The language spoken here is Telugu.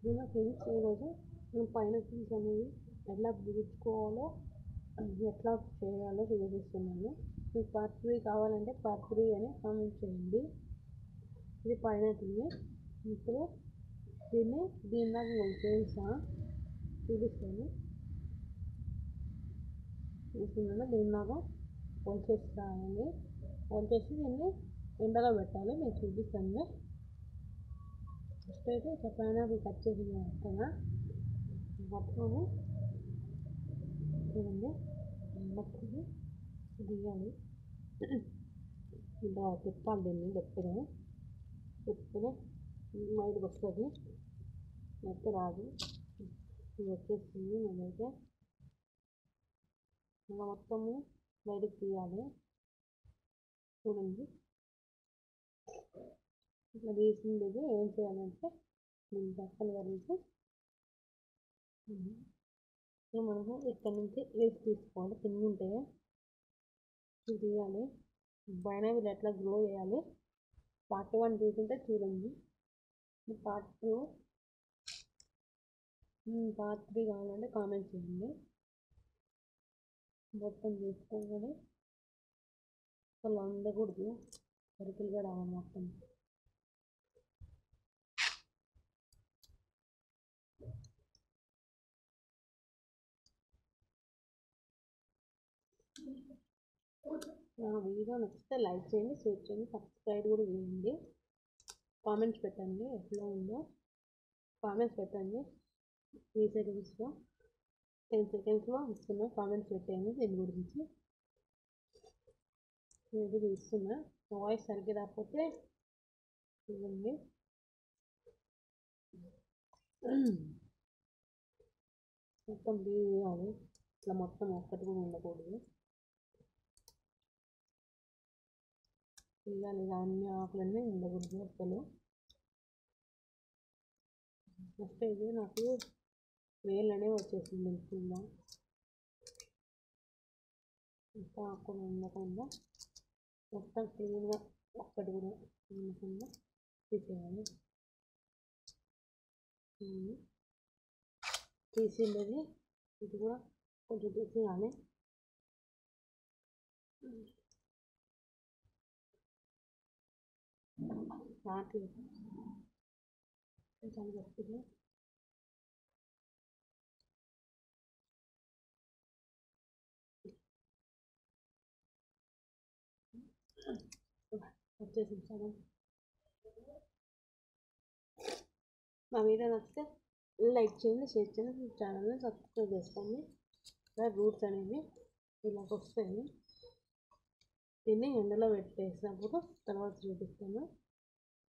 ఇలా ఫ్రెండ్స్ ఈరోజు మనం పైనాపిల్స్ అనేవి ఎలా గుచ్చుకోవాలో ఎట్లా చేయాలో చూపిస్తున్నాను మీకు పార్ట్ త్రీ కావాలంటే పార్ట్ త్రీ అని కామెంట్ చేయండి ఇది పైనాపిల్ ఇప్పుడు దీన్ని దీని దాకా చేసా చూపిస్తాను చూస్తున్నాను దీని దాకా వంచేసి రాయాలి వంచేసి దీన్ని ఎండలో పెట్టాలి మీకు చూపిస్తాను ఫస్ట్ అయితే ఇట్లా పైనాపిల్ కట్ చేసి పెడతాను పట్టుకొని చూడండి పట్టుకొని దిగాలి ఇలా తిప్పాలి దీన్ని గట్టిగా తిప్పుకొని బయటకు వస్తుంది మెత్త రాదు ఇది వచ్చేసింది మనమైతే ఇలా మొత్తము బయటకు తీయాలి చూడండి ఇట్లా తీసింది ఏం చేయాలంటే దీన్ని పక్కన కలిపి ఇప్పుడు మనము ఇక్కడ నుంచి వేసి తీసుకోవాలి కింద ఉంటే ఇవి తీయాలి పైన వీళ్ళు ఎట్లా గ్రో చేయాలి పార్ట్ వన్ చూసుంటే చూడండి పార్ట్ టూ పార్ట్ త్రీ కావాలంటే కామెంట్ చేయండి మొత్తం తీసుకోగానే అసలు ఉండకూడదు సరుకులుగా రావాలి మొత్తం నా వీడియో నచ్చితే లైక్ చేయండి షేర్ చేయండి సబ్స్క్రైబ్ కూడా చేయండి కామెంట్స్ పెట్టండి ఎట్లా ఉందో కామెంట్స్ పెట్టండి త్రీ సెకండ్స్లో టెన్ సెకండ్స్లో ఇస్తున్నా కామెంట్స్ పెట్టండి దీని గురించి నేను తీస్తున్నా వాయిస్ సరిగ్గా రాకపోతే చూడండి మొత్తం తీయాలి ఇట్లా మొత్తం ఒక్కటి కూడా ఉండకూడదు తీయాలి ఇలా అన్ని ఆకులన్నీ ఉండకూడదు అసలు ఫస్ట్ ఇది నాకు వేలనే వచ్చేసింది కింద ఇంకా ఆకులు ఉండకుండా మొత్తం క్లీన్గా ఒక్కటి కూడా ఉండకుండా తీసేయాలి తీసిండేది ఇది కూడా కొంచెం తీసేయాలి రావట్లేదు కొంచెం గట్టిగా వచ్చేసింది సగం మా వీడియో నచ్చితే లైక్ చేయండి షేర్ చేయండి ఛానల్ని సబ్స్క్రైబ్ చేసుకోండి ఇలా రూట్స్ అనేవి ఇలా వస్తాయి దీన్ని ఎండలో పెట్టేసినప్పుడు తర్వాత చూపిస్తాను